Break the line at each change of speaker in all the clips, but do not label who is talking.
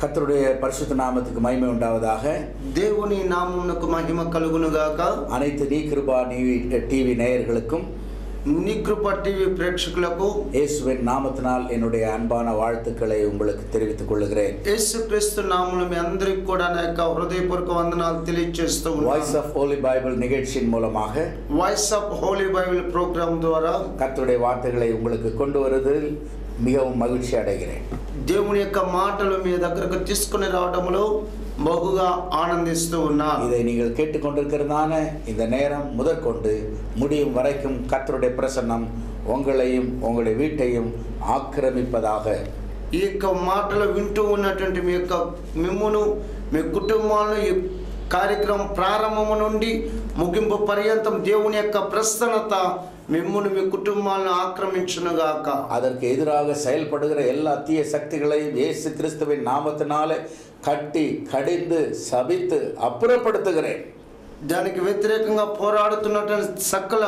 கர்த்தருடைய பரிசுத்த நாமத்துக்கு மகிமை உண்டாவதாக
దేవుని నామమునకు మహిమ కలుగునుగాక
அனைத்து நீ கிருபா டிவி டிவி நேயர்களுக்கும்
నీ కృప టీవీ ప్రేక్షకులకు
இயேசுவின் நாமத்தினால் என்னுடைய அன்பான வாழ்த்துக்களை உங்களுக்கு தெரிவித்துக் கொள்கிறேன்
యేసుక్రీస్తు నామములు మీ అందరికి కూడా నా యొక్క హృదయపూర్వక వందనాలు తెలియజేస్తూ
வாய்ஸ்
ఉన్నాను
ஆஃப் ஹோலி பைபிள் நிகழ்ச்சியின் மூலமாக
voice of Holy Bible programme ద్వారా
கர்த்தருடைய வார்த்தைகளை உங்களுக்கு கொண்டு வருவதில் மிகவும் மகிழ்ச்சி அடைகிறேன்
దేవుని యొక్క మాటలు మీ దగ్గరకు తీసుకుని రావడంలో బహుగా ఆనందిస్తూ ఉన్నాను
இதை நீங்கள் கேட்டுக்கொண்டிருக்கிறதான இந்த நேரம் முதற்கொண்டு முடியும் வரைக்கும் கர்த்தருடைய பிரசன்னம் உங்களையும் உங்களுடைய வீட்டையும் ஆக்கிரமிப்பதாக
ఈ యొక్క మాటలు వింటూ ఉన్నటువంటి మీ యొక్క మిమ్మును మీ కుటుంబాలను ఈ కార్యక్రమం ప్రారంభము నుండి ముగింపు పర్యంతం దేవుని యొక్క ప్రసన్నత మిమ్మును మీ కుటుంబాలను ఆక్రమించునుగాక
அதற்கு எதிராக செயல்படுகிற எல்லா தீய சக்திகளையும் இயேசு கிறிஸ்துவின் நாமத்தினாலே கட்டி கடிந்து சபித்து அப்புறப்படுத்துகிறேன்
దానికి వ్యతిరేకంగా పోరాడుతున్నటువంటి సకల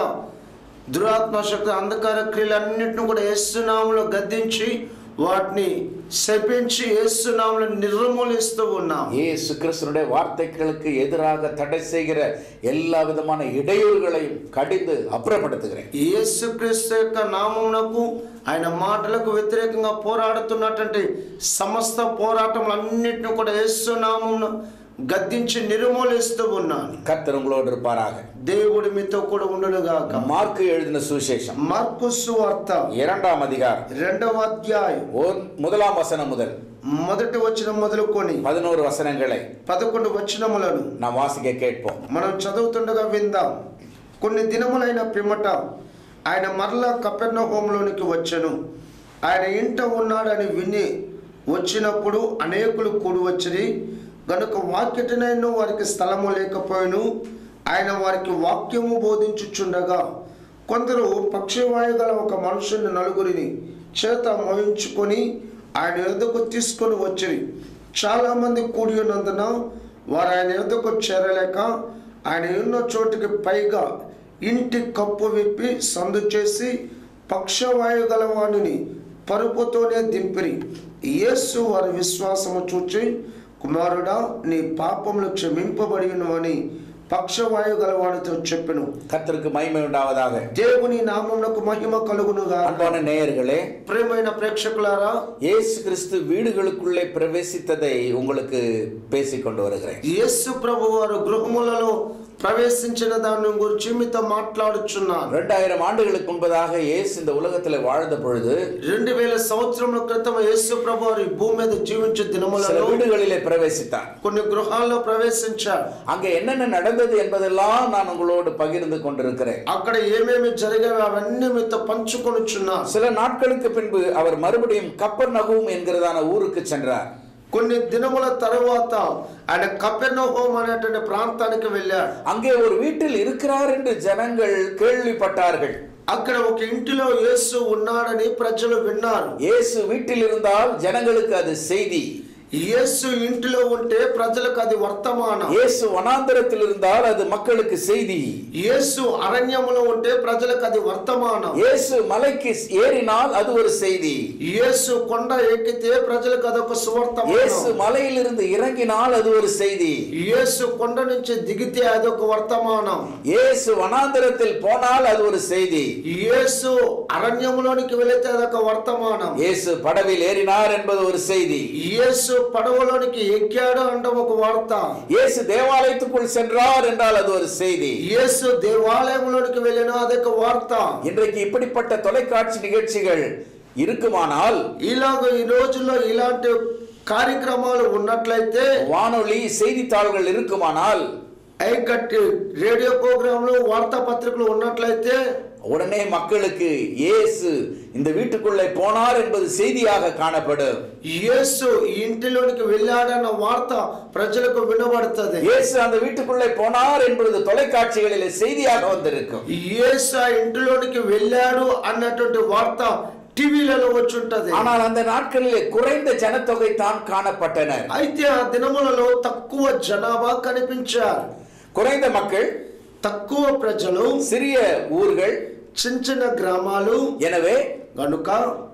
దురాత్మ శక్తి అంధకార క్రియలన్నింటిని కూడా యేసునామంలో గద్దించి వాటిని శపించి యేసునామంలో నిర్మూలిస్తూ ఉన్నాం
இயேசு கிறிஸ்துனுடைய வார்த்தைகளுக்கு எதிராக தடை செய்கிற எல்லா விதமான இடையூறுகளையும் கடிந்து அப்புறப்படுத்துகிறேன்
యేసుక్రీస్తు యొక్క నామమునకు ఆయన మాటలకు వ్యతిరేకంగా పోరాడుతున్నటువంటి సమస్త పోరాటములన్నింటినీ కూడా యేసు నామమును గద్దించి నిర్మూలిస్తూ ఉన్నాను
கர்த்தர் உங்களோடு இருப்பாராக
దేవుడు మీతో కూడా ఉండునుగాక
மார்க்கு எழுதின சுவிசேஷம்
మార్కు సువార్త
இரண்டாம் அதிகாரம்
రెండవ అధ్యాయం
ஓர் முதலாம் வசனம் முதல்
మొదటి వచనం మొదలుకొని
பதினோரு వசனங்களை
పదకొండు వచనములను
நாம் வாசிக்க கேட்போம்
మనం చదువుతుండగా విందాం కొన్ని దినములైన పిమ్మట ఆయన మరలా కపెర్ణ హోంలోనికి వచ్చెను ఆయన ఇంట ఉన్నాడని విని వచ్చినప్పుడు అనేకులు కూడి వచ్చిరి గనుక వాక్యటనైనా వారికి స్థలము లేకపోయాను ఆయన వారికి వాక్యము బోధించుచుండగా కొందరు పక్షవాయు గల ఒక మనుషుని నలుగురిని చేత మోయించుకొని ఆయన యొద్దకు తీసుకొని వచ్చిరి చాలామంది కూడి ఉన్నందున వారు ఆయన యొద్దకు చేరలేక ఆయన ఉన్న చోటికి పైగా ఇంటి కప్పు విప్పి సందు చేసి పక్షవాయు గల వాణిని పరుపుతోనే దింపిరి యేసు వారి విశ్వాసము చూచి కుమారుడా నీ పాపములు క్షమింపబడి అని పక్షవాయు గలవానితో చెప్పెను
கர்த்தருக்கு மகிமை உண்டாவதாக
దేవుని నామమునకు మహిమ కలుగునుగా
அன்பான நேயர்களே
ప్రేమైన ప్రేక్షకులారా
இயேசு கிறிஸ்து வீடுகளுக்குள்ளே பிரவேசித்ததை உங்களுக்கு பேசிக்கொண்டு வருகிறேன்
యేసు ప్రభు వారు గృహములలో ప్రవేశించిన దాని గురించి మీతో మాట్లాడుచున్నారు
ரெண்டாயிரம் ஆண்டுகளுக்கு முன்பதாக இயேசு இந்த உலகத்தில் வாழ்ந்த பொழுது
రెండు వేల సంవత్సరముల క్రితం యేసు ప్రభు వారు ఈ భూమి మీద జీవించే
சில
దినములలో
வீடுகளிலே பிரவேசித்தார்
కొన్ని గృహాల్లో ప్రవేశించారు
அங்கே என்னென்ன நடந்தது என்பதெல்லாம் நான் உங்களோடு பகிர்ந்து கொண்டிருக்கிறேன்
అక్కడ ఏమేమి జరిగాయో అవన్నీ మీతో పంచుకొనుచున్నారు
சில நாட்களுக்கு பின்பு அவர் மறுபடியும் கப்பர் நகும் என்கிறதான ஊருக்கு சென்றார்
కొన్ని దినముల తరువాత ఆయన కపెర్నహోమ్ అనేటువంటి ప్రాంతానికి వెళ్ళాడు
அங்கே ஒரு வீட்டில் இருக்கிறார் என்று ஜனங்கள் கேள்விப்பட்டார்கள்
అక్కడ ఒక ఇంటిలో యేసు ఉన్నాడని ప్రజలు విన్నారు
இயேசு வீட்டில் இருந்தால் ஜனங்களுக்கு அது செய்தி
యేసు ఇంటిలో ఉంటే ప్రజలకు అది వర్తమానం
இயேசு வனாந்தரத்தில் இருந்தால் அது மக்களுக்கு செய்தி
యేసు అరణ్యములో ఉంటే ప్రజలకు అది వర్తమానం
இயேசு மலைக்கு ஏறினால் அது ஒரு செய்தி
యేసు కొండ ఎక్కితే ప్రజలకు అదొక
இயேசு
సువర్తమానం
மலையிலிருந்து இறங்கினால் அது ஒரு செய்தி
యేసు కొండ నుంచి దిగితే అదొక వర్తమానం
இயேசு வனாந்தரத்தில் போனால் அது ஒரு செய்தி
యేసు అరణ్యములోనికి వెళితే అదొక వర్తమానం
இயேசு படவில் ஏறினார் என்பது ஒரு செய்தி
యేసు పడవలోనికి ఎక్కాడు అండం ఒక వార్త
இயேசு தேவாலயத்துக்குள் சென்றார் என்றால் அது ஒரு செய்தி
యేసు దేవాలయంలోనికి వెళ్ళిన అదొక వార్త
இன்றைக்கு இப்படிப்பட்ட தொலைக்காட்சி நிகழ்ச்சிகள் இருக்குமானால்
ఇలాగ ఈ రోజుల్లో ఇలాంటి కార్యక్రమాలు ఉన్నట్లయితే
வானொலி செய்தித்தாள்கள் இருக்குமானால்
ఐకట్టి రేడియో ప్రోగ్రాంలు వార్తాపత్రికలు ఉన్నట్లయితే
உடனே மக்களுக்கு இயேசு இந்த வீட்டுக்குள்ளே போனார் என்பது செய்தியாக காணப்படும்
యేసు ఈ ఇంటిలోనికి వెళ్ళాడన్న వార్త ప్రజలకు వినబడుతుంది
இயேசு அந்த வீட்டுக்குள்ளே போனார் என்பது தொலைக்காட்சிகளிலே செய்தியாக வந்திருக்கும்
యేసు ఆ ఇంటిలోనికి వెళ్ళాడు అన్నటువంటి వార్త టీవీలలో వచ్చుంటది
ஆனால் அந்த நாட்களிலே குறைந்த ஜனத்தொகை தான் காணப்பட்டனர்
అయితే ఆ దినములలో తక్కువ జనాభా కనిపించారు
குறைந்த மக்கள்
తక్కువ ప్రజలు
சிறிய ஊர்கள்
చిన్న చిన్న గ్రామాలు
எனவே
గనుక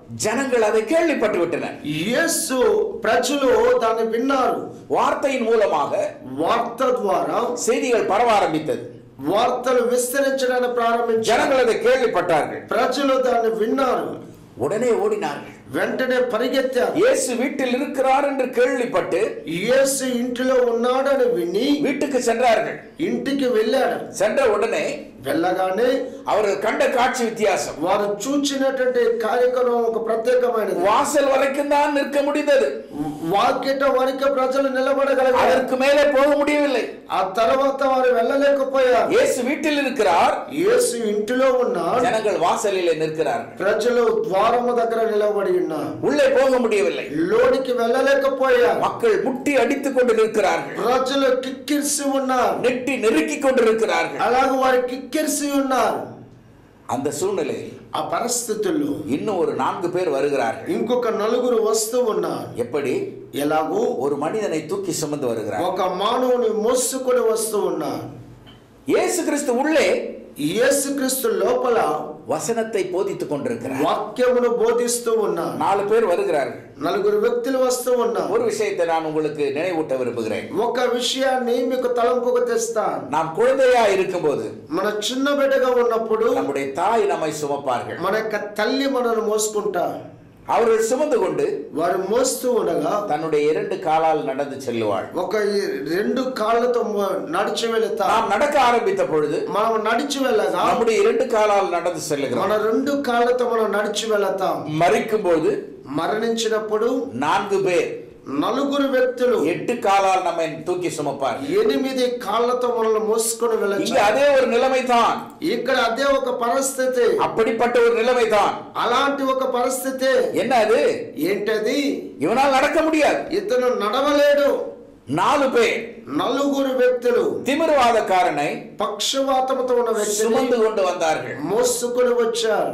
ஜனங்கள் அதை கேள்விப்பட்டு விட்டனர்
యేసు ప్రజలు దాన్ని విన్నారు
வார்த்தையின் மூலமாக
వార్త ద్వారా
செய்திகள் பரவ ஆரம்பித்தது
వార్తలు విస్తరించడానికి ప్రారంభించారు
ஜனங்கள் அதை கேள்விப்பட்டார்கள்
ప్రజలు దాన్ని విన్నారు
உடனே ஓடினார்கள்
వెంటనే పరిగెత్తారు
இயேசு வீட்டில் இருக்கிறார் என்று கேள்விப்பட்டு
యేసు ఇంటిలో ఉన్నాడని విని
வீட்டுக்கு சென்றார்கள்
ఇంటికి వెళ్ళాడు
சென்ற உடனே
వెళ్ళగానే
அவர்கள் கண்ட காட்சி வித்தியாசம்
వారు చూచినటువంటి కార్యక్రమం ఒక ప్రత్యేకమైనది
வாசல் வரைக்கும் தான் நிற்க முடிந்தது
వాక్యట వరకు ప్రజలు నిలబడగలిగారు
அதற்கு மேலே போக முடியவில்லை
ఆ తర్వాత వారు వెళ్ళలేకపోయారు
இயேசு வீட்டில் இருக்கிறார்
యేసు ఇంటిలో ఉన్నాడు
ஜனங்கள் வாசலிலே நிற்கிறார்கள்
ప్రజలు ద్వారము దగ్గర నిలబడి ఉన్నారు
உள்ளே போக முடியவில்லை
లోనికి వెళ్ళలేకపోయారు
மக்கள் முட்டி அடித்துக் கொண்டு நிற்கிறார்கள்
ప్రజలు కిక్కిరిసి ఉన్నారు
நெட்டி நெருக்கிக் கொண்டிருக்கிறார்கள்
అలాగే వారు కిక్కిరిసి ఉన్నారు
அந்த சூழ்நிலையில்
ఆ పరిస్థితుల్లో
இன்னும் ஒரு நான்கு பேர் வருகிறார்கள்
ఇంకొక నలుగురు వస్తూ ఉన్నారు
எப்படி
ఎలాగూ
ஒரு மனிதனை தூக்கி சுமந்து வருகிறார்
ఒక మానవుని మోసుకొని వస్తూ ఉన్నారు
இயேசு கிறிஸ்து உள்ளே
యేసుక్రీస్తు లోపల
வசனத்தை போதித்துக் கொண்டிருக்கிறார்
వాక్యమును బోధిస్తూ ఉన్నారు
நாலு பேர் வருகிறார்கள்
నలుగురు వ్యక్తులు వస్తూ ఉన్నారు
ஒரு விஷயத்தை நான் உங்களுக்கு நினைவூட்ட விரும்புகிறேன்
ఒక విషయాన్ని మీకు తలంపుకు తెస్తాను
நாம் குழந்தையா இருக்கும்போது
మన చిన్న బిడ్డగా ఉన్నప్పుడు
நம்முடைய தாய் நம்மை சுமப்பார்கள்
మన యొక్క తల్లి మనల్ని మోసుకుంటారు
அவர்கள் சுமந்து கொண்டு
వారు మోస్తూ ఉండగా
தன்னுடைய இரண்டு காலால் நடந்து செல்லுவாள்
ఒక ఈ రెండు కాళ్ళతో మో- నడిచి వెళతా
நாம் நடக்க ஆரம்பித்த பொழுது
మనం నడిచి వెళ్ళగా
நம்முடைய இரண்டு காலால் நடந்து செல்லுகிறோம்
మన రెండు కాళ్ళతో మనం నడిచి వెళతాం
மறிக்கும் போது
మరణించినప్పుడు
நான்கு பேர்
నలుగురు వ్యక్తులు
எட்டு காலால் நம்மை தூக்கி சுமப்பார்கள்
ఎనిమిది కాళ్ళతో మనల్ని మోసుకొని
இங்க
వెళ్ళచ్చు
அதே ஒரு நிலைமை தான்
ఇక్కడ అదే ఒక పరిస్థితి
அப்படிப்பட்ட ஒரு நிலைமை தான்
అలాంటి ఒక పరిస్థితి
என்ன அது
ఏంటది
இவனால் நடக்க முடியாது
ఇతను నడవలేడు
நாலு பேர்
నలుగురు వ్యక్తులు
திமிர்வாதக்காரனை
పక్షవాతముతో ఉన్న వ్యక్తిని
சுமந்து கொண்டு வந்தார்கள்
మోసుకొని వచ్చారు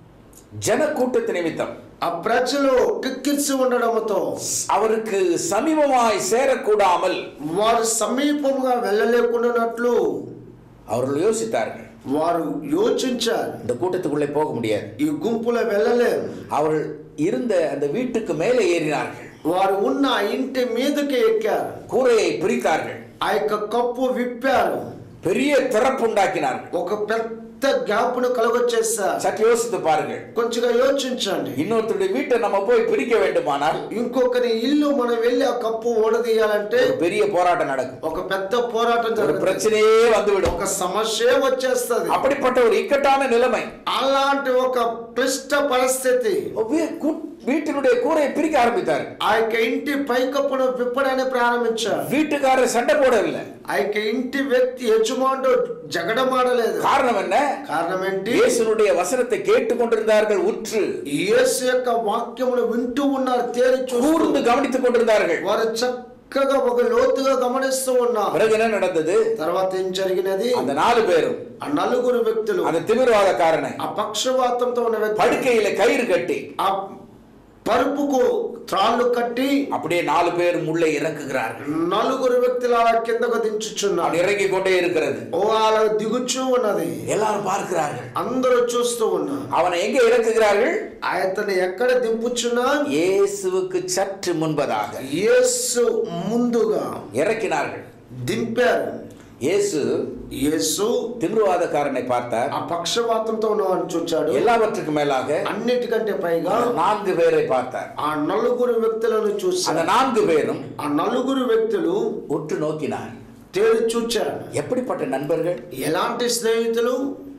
ஜன கூட்டத்து நிமித்தம்
ఆ ప్రజలు కిక్కిరిసి ఉండడంతో
அவருக்கு சமீபமாய் சேரக்கூடாமல்
వారు సమీపంగా వెళ్ళలేకున్నట్లు
அவர்கள் யோசித்தார்கள்
వారు యోచించారు
இந்த கூட்டத்துக்குள்ளே போக முடியாது
ఈ గుంపులో వెళ్ళలేరు
அவர்கள் இருந்த அந்த வீட்டுக்கு மேலே ஏறினார்கள்
వారు ఉన్న ఆ ఇంటి మీదకి ఎక్కారు
கூரையை பிரித்தார்கள்
ఆ యొక్క కప్పు విప్పారు
பெரிய திறப்பு உண்டாக்கினார்கள்
ఒక పెద్ద గ్యాప్ను కలుగొచ్చేసారు
சற்று யோசித்து பாருங்கள்
కొంచెంగా యోచించండి
இன்னொருத்தருடைய வீட்டை நம்ம போய் பிரிக்க வேண்டுமானால்
ఇంకొకరి ఇల్లు మనం వెళ్ళి ఆ కప్పు ఓడదీయాలంటే
ஒரு பெரிய போராட்டம் நடக்கும்
ఒక పెద్ద పోరాటం
ஒரு
జరుగుతుంది
பிரச்சனையே வந்துவிடும்
ఒక సమస్య వచ్చేస్తది
அப்படிப்பட்ட ஒரு இக்கட்டான நிலைமை
అలాంటి ఒక క్లిష్ట పరిస్థితి
வீ- கூ- வீட்டினுடைய கூரையை பிரிக்க ஆரம்பித்தார்
ఆ యొక్క ఇంటి పైకప్పును విప్పడానికి ప్రారంభించారు
வீட்டுக்காரர் சண்டை போடவில்லை
ఆ యొక్క ఇంటి వ్యక్తి యజమానుడు జగడమాడలేదు
காரணம் என்ன
కారణం ఏంటి
இயேசுனுடைய வசனத்தை கேட்டுக் கொண்டிருந்தார்கள் உற்று
యేసు యొక్క వాక్యమును వింటూ ఉన్నారు తేరి చూస్తూ
கூர்ந்து கவனித்துக் கொண்டிருந்தார்கள்
వారు చక్కగా ఒక లోతుగా గమనిస్తూ ఉన్నారు
பிறகு என்ன நடந்தது
తర్వాత ఏం జరిగినది
அந்த நாலு பேரும்
ఆ నలుగురు వ్యక్తులు
அந்த திமிர்வாதக்காரனை
ఆ పక్షవాతంతో ఉన్న వ్యక్తి
படுக்கையில கயிறு கட்டி
ఆ పరుపుకు త్రాళ్ళు కట్టి
அப்படியே நாலு பேர் உள்ளே இறக்குகிறார்கள்
నలుగురు వ్యక్తులు అలా కిందకు దించుచున్నారు
அவன் இறங்கிக் கொண்டே இருக்கிறது
ఓ అలా దిగుచూ ఉన్నది
எல்லாரும் பார்க்கிறார்கள்
అందరూ చూస్తూ ఉన్నారు
அவனை எங்கே இறக்குகிறார்கள்
ఆయతను ఎక్కడ దింపుచున్నా
இயேசுவுக்கு சற்று முன்பதாக
యేసు ముందుగా
இறக்கினார்கள்
దింపారు
இயேசு
యేసు
திமிர்வாதக்காரனை பார்த்தார்
ఆ పక్షవాతంతో ఉన్నవాడిని చూచాడు
எல்லாவற்றுக்கும் மேலாக
అన్నిటికంటే పైగా
நான்கு பேரை பார்த்தார்
ఆ నలుగురు వ్యక్తులను చూసి
அந்த நான்கு பேரும்
ఆ నలుగురు వ్యక్తులు
உற்று నోకిனார்
తేరి చూచారు
எப்படிப்பட்ட நண்பர்கள்
ఎలాంటి స్నేహితులు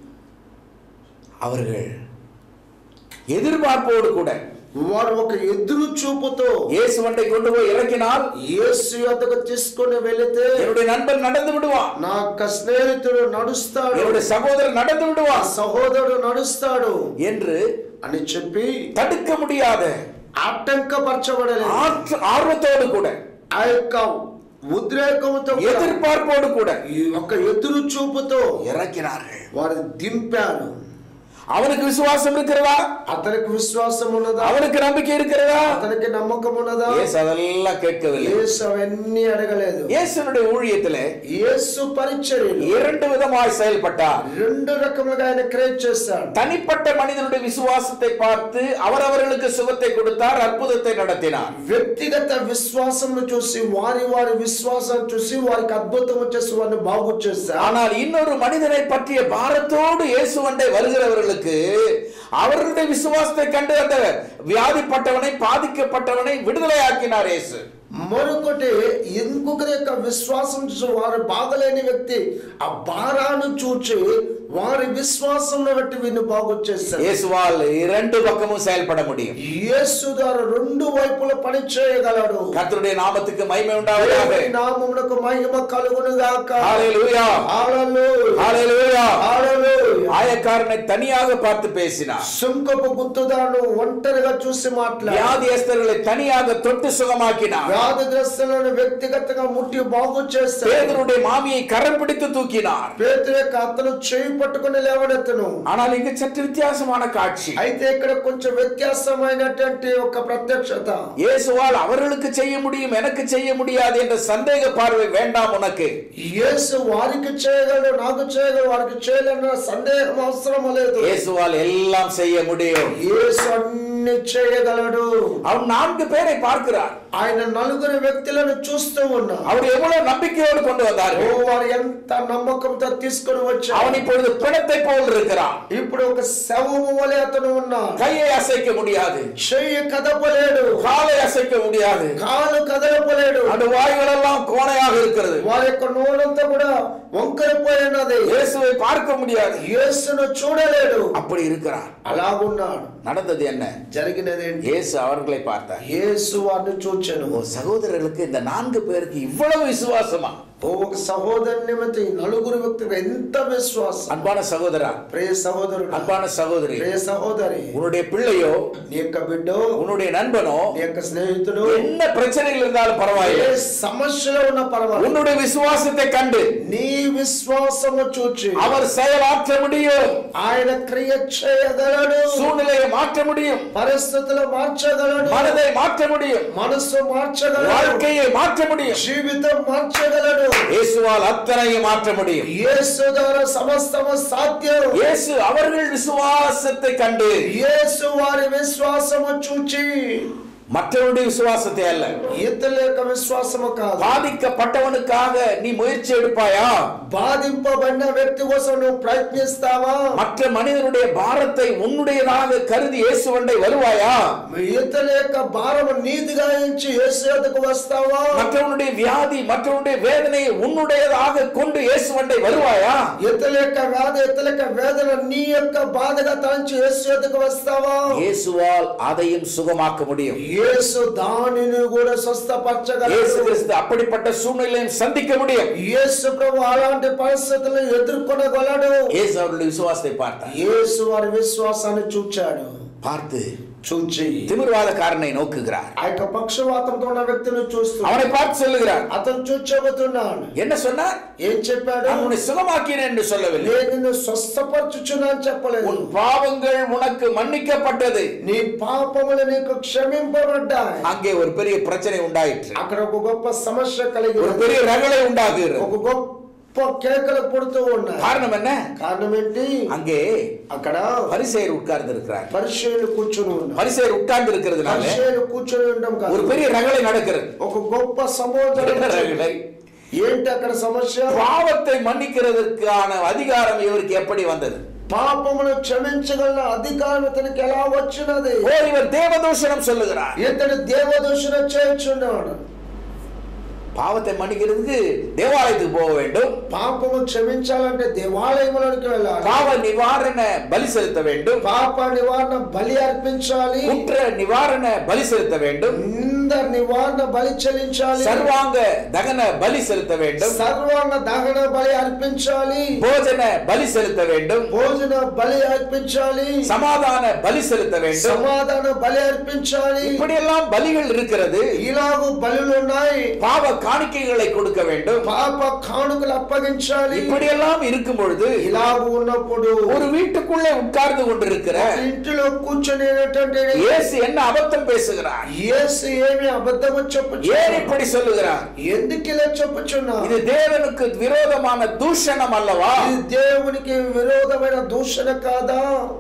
அவர்கள் எதிர்பார்ப்போடு கூட
వారు ఒక ఎదురు చూపుతో
இயேசு வண்டை கொண்டு போய் இறக்கினால்
యేసు యొద్దకు తీసుకొని వెళితే
என்னுடைய நண்பன் நடந்து விடுவான்
నా యొక్క స్నేహితుడు నడుస్తాడు
என்னுடைய சகோதரன் நடந்து
ఆ
விடுவான்
సహోదరుడు నడుస్తాడు
என்று
అని చెప్పి
தடுக்க முடியாத
ఆటంకపరచబడలేదు
ஆற்று- ஆர்வத்தோடு கூட
ఆ యొక్క ఉద్రేకంతో కూడా,
எதிர்பார்ப்போடு கூட
ఈ యొక్క ఎదురు చూపుతో
இறக்கினார்கள்
వారు దింపారు
அவனுக்கு விசுவாசம் இருக்கிறதா
అతనికి విశ్వాసం ఉన్నదా
அவனுக்கு நம்பிக்கை இருக்கிறதா
అతనికి నమ్మకం ఉన్నదా
இயேசு அதெல்லாம் கேட்கவில்லை
యేసు అవన్నీ అడగలేదు
இயேசுனுடைய ஊழியத்திலே
యేసు పరిచర్యలు
இரண்டு விதமாய் செயல்பட்டார்
రెండు రకములుగా ఆయన క్రియేట్ చేశాడు
தனிப்பட்ட மனிதனுடைய விசுவாசத்தை பார்த்து அவரவர்களுக்கு சுகத்தை கொடுத்தார் அற்புதத்தை நடத்தினார்
వ్యక్తిగత విశ్వాసం చూసి వారి వారి విశ్వాసం చూసి వారికి అద్భుతం వచ్చేసి వారిని బాగు చేశారు
ஆனால் இன்னொரு மனிதனை பற்றிய பாரத்தோடு இயேசுவண்டை வருகிறவர்களுக்கு அவர்களுடைய விசுவாசத்தை கண்டு அந்த வியாதிப்பட்டவனை பாதிக்கப்பட்டவனை விடுதலையாக்கினார் இயேசு
మరొకటి ఇంకొకరి యొక్క విశ్వాసం చూసి వారు బాగలేని వ్యక్తి ఆ భారాన్ని చూచి వారి విశ్వాసంలో బట్టి వీరిని బాగు చేశారు
இயேசுவால் இரண்டு பக்கமும் செயல்பட முடியும்
యేసు ద్వారా రెండు వైపుల పని చేయగలడు
கர்த்தருடைய நாமத்துக்கு மகிமை உண்டாவதாக
దేవుని నామమునకు మహిమ కలుగును గాక
ஹalleluya ஹalleluya ஆயக்காரனை தனியாக பார்த்து பேசினார்
సుంకపు గుర్తుదాను ఒంటరిగా చూసి మాట్లాడు
வியாதியஸ்தர்களை தனியாக தொட்டு சுகமாக்கினார்
వ్యాధిగ్రస్తులను వ్యక్తిగతంగా ముట్టి బాగు చేస్తాడు
பேதருடைய மாமியை கரம் பிடித்து தூக்கினார்
పేతురు యొక్క అతను చేయి పట్టుకుని లేవనెత్తను
ஆனால் இங்கு சற்று வித்தியாசமான காட்சி
అయితే ఇక్కడ కొంచెం వ్యత్యాసమైనటువంటి ఒక ప్రత్యక్షత
இயேசுவால் அவர்களுக்கு செய்ய முடியும் எனக்கு செய்ய முடியாது என்ற சந்தேக பார்வை வேண்டாம் உனக்கு
యేసు వారికి చేయగలడు నాకు చేయగలడు వారికి చేయలేడు సందేహం అవసరం లేదు
இயேசுவால் எல்லாம் செய்ய முடியும்
యేసు అన్ని చేయగలడు
அவன் நான்கு பேரை பார்க்கிறார்
ఆయన నలుగురు వ్యక్తులను చూస్తూ ఉన్నా
அவர் எவ்வளவு நம்பிக்கையோடு கொண்டு
ఓ
வந்தார்கள்
వారు ఎంత నమ్మకంతో తీసుకొని వచ్చారు
அவன் இப்பொழுது பிணத்தை போல் இருக்கிறான்
ఇప్పుడు ఒక శవము వలె అతను ఉన్నాడు
கையை அசைக்க முடியாது
చెయ్యి కదపలేడు
காலை அசைக்க முடியாது
కాలు కదలపలేడు
அந்த வாய்கள் எல்லாம் கோணையாக இருக்கிறது
వారి యొక్క నోరంతా కూడా వంకరిపోయినది
இயேசுவை பார்க்க முடியாது
యేసును చూడలేడు
அப்படி இருக்கிறார்
అలాగున్నాడు
நடந்தது என்ன
జరిగినది ఏంటి
இயேசு அவர்களை பார்த்தார்
యేసు వారిని చూచెను
ஓ சகோதரர்களுக்கு இந்த நான்கு பேருக்கு இவ்வளவு விசுவாசமா
ఓ ఒక సహోదరు నిమిత్తం ఈ నలుగురు వ్యక్తులకు ఎంత విశ్వాసం
அன்பான சகோதரா
ప్రియ సహోదరుడు
அன்பான சகோதரி
ప్రియ సహోదరి
உன்னுடைய பிள்ளையோ
నీ యొక్క బిడ్డో
உன்னுடைய நண்பனோ
నీ యొక్క స్నేహితుడు
என்ன பிரச்சனைகள் இருந்தாலும்
ఏ
பரவாயில்லை
సమస్యలో ఉన్న పర్వాలేదు
உன்னுடைய விசுவாசத்தை கண்டு
నీ విశ్వాసము చూచి
அவர் செயலாற்ற முடியும்
ఆయన క్రియ చేయగలడు
சூழ்நிலையை மாற்ற முடியும்
పరిస్థితులు మార్చగలడు
மனதை மாற்ற முடியும்
మనసు మార్చగలడు
வாழ்க்கையை மாற்ற முடியும்
జీవితం మార్చగలడు
இயேசுவால் அத்தனையும் மாற்ற முடியும்
యేసు ద్వారా సమస్తము సాధ్యం
இயேசு அவர்கள் விசுவாசத்தை கண்டு
యేసు వారి విశ్వాసము చూచి
மற்றவருடைய விசுவாசத்தை அல்ல
ఇతరుల యొక్క విశ్వాసము కాదు
பாதிக்கப்பட்டவனுக்காக நீ முயற்சி எடுப்பாயா
బాధింపబడిన వ్యక్తి కోసం నువ్వు ప్రయత్నిస్తావా
மற்ற மனிதனுடைய பாரத்தை உன்னுடையதாக கருதி இயேசுவண்டை வருவாயா
ఇతరుల యొక్క భారము నీతిగా ఎంచి యేసు యొద్దకు వస్తావా
மற்றவனுடைய வியாதி மற்றவனுடைய வேதனையை உன்னுடையதாக கொண்டு இயேசுவண்டை வருவாயா
ఇతరుల యొక్క వ్యాధి ఇతరుల యొక్క వేదన నీ యొక్క బాధగా తలంచి యేసు యొద్దకు వస్తావా
இயேசுவால் அதையும் சுகமாக்க முடியும்
యేసు దానిని కూడా
இயேசு
స్వస్థపరచగలడు
கிறிஸ்து அப்படிப்பட்ட சூழ்நிலையும் சந்திக்க முடியும்
యేసు ప్రభు అలాంటి పరిస్థితులను ఎదుర్కొనగలడు
இயேசு அவருடைய விசுவாசத்தை பார்த்தார்
యేసు వారి విశ్వాసాన్ని చూచాడు
பார்த்து
చూచి
திமிர்வாதக்காரனை நோக்குகிறார்
ఆ యొక్క పక్షవాతంతో ఉన్న వ్యక్తిని చూస్తూ
அவனை பார்த்து சொல்லுகிறார்
అతను చూచబోతున్నాడు
என்ன சொன்னார்
ఏం చెప్పాడు
நான் உன்னை சுகமாக்கினேன் என்று சொல்லவில்லை
నేను నిన్ను స్వస్థపరచుచున్నా అని చెప్పలేదు
உன் பாவங்கள் உனக்கு மன்னிக்கப்பட்டது
నీ పాపములు నీకు క్షమింపబడ్డాయి
அங்கே ஒரு பெரிய பிரச்சனை உண்டாயிற்று
అక్కడ ఒక గొప్ప సమస్య కలిగి
ஒரு
ఉంది.
பெரிய ரகளை உண்டாகுகிறது
ఒక గొప్ప కేకలు పుడుతూ ఉన్నాయి
காரணம் என்ன
కారణం ఏంటి
அங்கே
అక్కడ
பரிசெயர் உட்கார்ந்து இருக்கிறார்
పరిచయలు కూర్చొని ఉన్నారు
பரிசெயர் உட்கார்ந்து இருக்கிறதுனால
పరిచయలు కూర్చొని ఉండడం
ஒரு
కాదు
பெரிய ரகளை நடக்கிறது
ఒక గొప్ప సముద్రం
என்ன ரகளை
ఏంటి అక్కడ సమస్య
பாவத்தை மன்னிக்கிறதற்கான அதிகாரம் இவருக்கு எப்படி வந்தது
పాపమును క్షమించగల అధికారం ఇతనికి ఎలా వచ్చినది
ஓ இவர் தேவதூஷணம் சொல்லுகிறார்
ఇతడు దేవదూషణ చేయించున్నాడు
பாவத்தை மன்னிக்கிறதுக்கு தேவாலயத்துக்கு போக வேண்டும்
పాపము క్షమించాలంటే దేవాలయంలోనికి వెళ్ళాలి
பாவ நிவாரண பலி செலுத்த வேண்டும்
పాప నివారణ బలి అర్పించాలి
குற்ற நிவாரண பலி செலுத்த வேண்டும்
నింద నివారణ బలి చెల్లించాలి
சர்வாங்க தகன பலி செலுத்த வேண்டும்
సర్వాంగ దహన బలి అర్పించాలి
போஜன பலி செலுத்த வேண்டும்
భోజన బలి అర్పించాలి
சமாதான பலி செலுத்த வேண்டும்
సమాధాన బలి అర్పించాలి
இப்படியெல்லாம் பலிகள் இருக்கிறது
ఇలాగూ బలులు ఉన్నాయి
பாவ காணிக்கைகளை கொடுக்க வேண்டும்
పాప కానుకలు అప్పగించాలి
இப்படியெல்லாம் இருக்கும் பொழுது
ఇలాగ ఉన్నప్పుడు
ஒரு வீட்டுக்குள்ளே உட்கார்ந்து கொண்டிருக்கிற
ఇంటిలో కూర్చొని ఏంటంటే
இயேசு என்ன அபத்தம் பேசுகிறார்
యేసు ఏమి అబద్ధము
ஏன்
చెప్పుచు
இப்படி சொல்லுகிறார்
ఎందుకు ఇలా చెప్పుచున్నా
இது தேவனுக்கு விரோதமான தூஷணம் அல்லவா
ఇది దేవునికి విరోధమైన దూషణ కాదా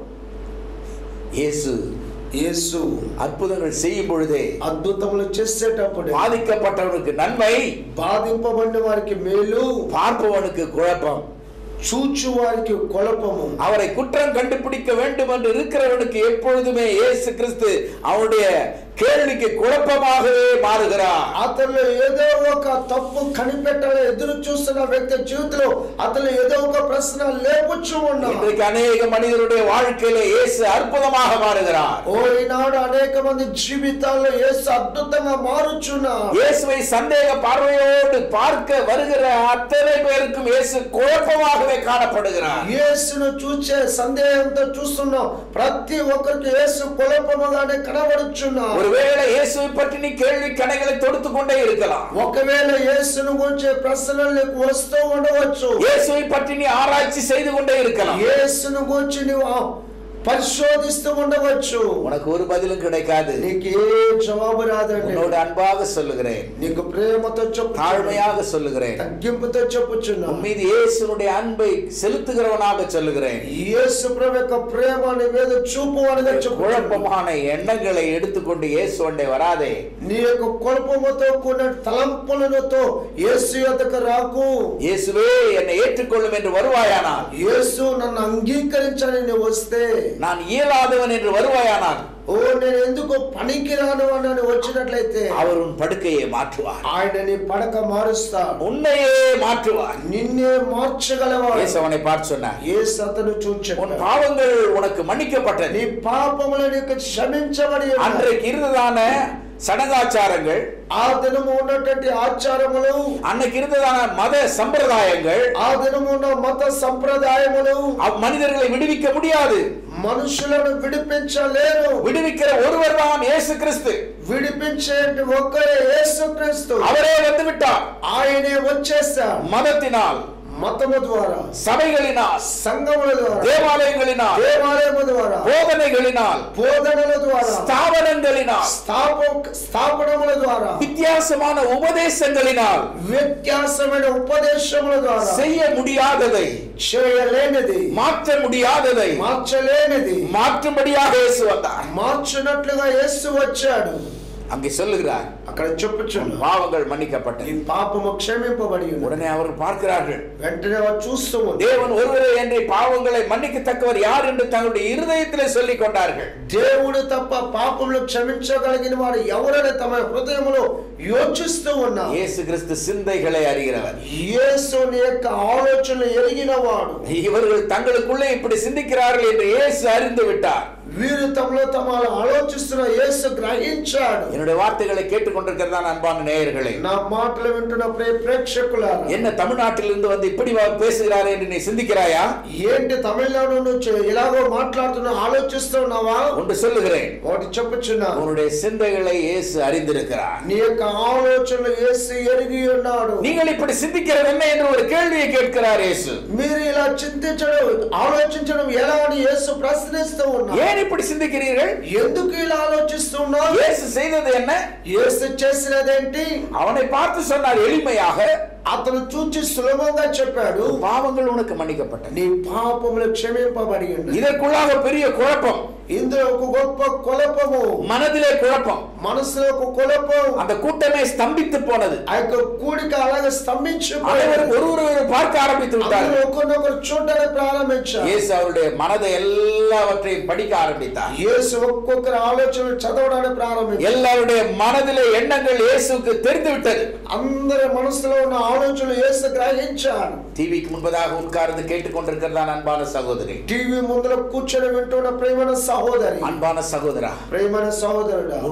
இயேசு
యేసు
அற்புதங்கள் செய்யும் பொழுதே
అద్భుతములు చేసేటప్పుడు
பாதிக்கப்பட்டவனுக்கு நன்மை
బాధింపబడిన వారికి మేలు
பார்ப்பவனுக்கு குழப்பம்
చూచు వారికి కొలపము
அவரை குற்றம் கண்டுபிடிக்க வேண்டும் என்று இருக்கிறவனுக்கு எப்பொழுதுமே இயேசு கிறிஸ்து அவனுடைய கேள்விக்கு குழப்பமாகவே மாறுகிறார்
అతను ఏదో ఒక తప్పు కనిపెట్టాలని ఎదురు చూస్తున్న వ్యక్తి జీవితంలో అతను ఏదో ఒక ప్రశ్న లేపుచ్చు ఉన్నాడు
இன்றைக்கு அநேக மனிதருடைய வாழ்க்கையில இயேசு அற்புதமாக மாறுகிறார்
ఓ ఈనాడు అనేక మంది జీవితాల్లో యేసు అద్భుతంగా మారుచున్నారు
இயேசுவை சந்தேக பார்வையோடு பார்க்க வருகிற அத்தனை பேருக்கும் இயேசு குழப்பமாகவே காணப்படுகிறார்
యేసును చూచే సందేహంతో చూస్తున్నాం ప్రతి ఒక్కరికి యేసు కులపముగానే కనబడుచున్నారు
ஒருவேளை இயேசுவை பற்றி நீ கேள்வி கணைகளை தொடுத்து கொண்டே இருக்கலாம்
ఒకవేళ యేసును గురించి ప్రశ్నలు నీకు వస్తూ ఉండవచ్చు
இயேசுவை பற்றி நீ ஆராய்ச்சி செய்து கொண்டே இருக்கலாம்
యేసును గురించి నువ్వు ఆ పరిశోధిస్తూ ఉండవచ్చు
உனக்கு ஒரு பதிலும் கிடைக்காது
నీకు ఏ జవాబు రాదండి
உன்னோடு அன்பாக சொல்லுகிறேன்
నీకు ప్రేమతో చెప్పు
தாழ்மையாக சொல்லுகிறேன்
తగ్గింపుతో చెప్పుచున్నా
உன் மீது இயேசுனுடைய அன்பை செலுத்துகிறவனாக சொல்லுகிறேன்
యేసు ప్రభు యొక్క ప్రేమ నీ మీద చూపు అనగా చెప్పు
குழப்பமான எண்ணங்களை எடுத்துக்கொண்டு இயேசு அண்டை வராதே
నీ యొక్క కులపముతో కూడిన తలంపులతో యేసు యొద్దకు రాకు
இயேசுவே என்னை ஏற்றுக்கொள்ளும் என்று வருவாயானால்
యేసు నన్ను అంగీకరించని నువ్వు వస్తే
நான் இயலாதவன் என்று வருவாயானால்
ఓ నేను ఎందుకు పనికిరాను అని వచ్చినట్లయితే
அவர் உன் படுக்கையை மாற்றுவார்
ఆయన నీ పడక మారుస్తాడు
உன்னையே மாற்றுவார்
నిన్నే మార్చగలవాడు
இயேசு அவனை பார்த்து சொன்னார்
యేసు అతను
உன்
చూచాడు
பாவங்கள் உனக்கு மன்னிக்கப்பட்டது
నీ పాపములు నీకు క్షమించబడి ఉన్నాయి.
அன்றைக்கு இருந்ததான சடங்காச்சாரங்கள்
ఆ దినము ఉన్నటువంటి ఆచారములు
அன்னைக்கு இருந்ததான மத சம்பிரதாயங்கள்
ఆ దినము ఉన్న మత సంప్రదాయములు
அவ் மனிதர்களை விடுவிக்க முடியாது
మనుషులను విడిపించలేరు
விடுவிக்கிற ஒருவர் தான் இயேசு கிறிஸ்து
విడిపించే ఒక్కరే యేసుక్రీస్తు
அவரே வந்து விட்டார்
ఆయనే వచ్చేసాడు
மதத்தினால்
మతము ద్వారా
சபைகளினால்
సంఘముల ద్వారా
தேவாலயங்களினால்
దేవాలయము ద్వారా
போதனைகளினால்
బోధనల ద్వారా
ஸ்தாபனங்களினால்
స్థాప స్థాపనముల ద్వారా
வித்தியாசமான உபதேசங்களினால்
వ్యత్యాసమైన ఉపదేశముల ద్వారా
செய்ய முடியாததை
చేయలేనిది
மாற்ற முடியாததை
మార్చలేనిది
மாற்றும்படியாக இயேசு வந்தார்
మార్చినట్లుగా యేసు వచ్చాడు
அங்கே சொல்லுகிறார்
అక్కడ చెప్పుచున్నా
பாவங்கள் மன்னிக்கப்பட்டது
ఈ పాపము క్షమింపబడి ఉన్నది.
உடனே அவர்கள் பார்க்கிறார்கள்
వెంటనే వారు చూస్తూ ఉంది
தேவன் ஒருவரே என்று பாவங்களை மன்னிக்கத்தக்கவர் யார் என்று தங்களுடைய இருதயத்திலே சொல்லிக் கொண்டார்கள்
దేవుడు తప్ప పాపములు క్షమించగలిగిన వాడు ఎవరని తమ హృదయములో యోచిస్తూ ఉన్నారు
இயேசு கிறிஸ்து சிந்தைகளை அறிகிறவர்
యేసుని యొక్క ఆలోచనలు ఎరిగిన వాడు
இவர்கள் தங்களுக்குள்ளே இப்படி சிந்திக்கிறார்கள் என்று இயேசு அறிந்து விட்டார்
వీరు తమలో తమ ఆలోచిస్తున్న యేసు గ్రహించాడు
என்னுடைய வார்த்தைகளை கேட்டுக்கொண்டிருக்கிறதா அன்பான நேயர்களே
నా మాటలు వింటున్న ప్రియ ప్రేక్షకులారా
என்ன தமிழ்நாட்டிலிருந்து வந்து இப்படி வா- பேசுகிறாரே என்று நீ சிந்திக்கிறாயா
ఏంటి తమిళనాడు నుంచి ఇలాగో మాట్లాడుతున్నా ఆలోచిస్తున్నావా
ஒன்று சொல்லுகிறேன்
ఒకటి చెప్పుచున్నా
உன்னுடைய சிந்தைகளை இயேசு அறிந்திருக்கிறார்
నీ యొక్క ఆలోచనలు యేసు ఎరిగి ఉన్నాడు
நீங்கள் இப்படி சிந்திக்கிறது என்ன என்று ஒரு கேள்வியை கேட்கிறார் இயேசு
మీరు ఇలా చింతించడం ఆలోచించడం ఎలా అని యేసు ప్రశ్నిస్తూ ఉన్నారు
ஏன் இப்படி சிந்திக்கிறீர்கள்
ఎందుకు ఇలా ఆలోచిస్తున్నావు
இயேசு செய்தது என்ன
యేసు చేసినదేంటి
அவனை பார்த்து சொன்னார் எளிமையாக
అతను చూచి సులభంగా చెప్పాడు
பாவங்கள் உனக்கு மன்னிக்கப்பட்டன
నీ పాపములు క్షమింపబడి ఉన్నాయి
இதற்குள்ளாக பெரிய குழப்பம்
ఇందులో ఒక గొప్ప కొలపము
மனதிலே குழப்பம்
మనసులో ఒక కొలపం
அந்த கூட்டமே ஸ்தம்பித்து போனது
ఆ యొక్క కూడిక అలాగే స్తంభించిపోయింది
அனைவரும் ஒரு ஒருவர் பார்க்க ஆரம்பித்து
అందరూ
விட்டார்கள்
ఒకరినొకరు చూడడానికి ప్రారంభించారు
இயேசு அவருடைய மனதை எல்லாவற்றையும் படிக்க ஆரம்பித்தார்
యేసు ఒక్కొక్కరి ఆలోచనలు చదవడానికి ప్రారంభించారు
எல்லாருடைய மனதிலே எண்ணங்கள் இயேசுக்கு தெரிந்து விட்டது
అందరి మనసులో ఉన్న ఆలోచనలు యేసు గ్రహించాడు
டிவிக்கு முன்பதாக உட்கார்ந்து கேட்டுக்கொண்டிருக்கிறதான் அன்பான சகோதரி
టీవీ ముందర కూర్చొని వింటున్న ప్రేమైన సహోదరి
அன்பான சகோதரா
ప్రేమైన సహోదరుడా
உன்னுடைய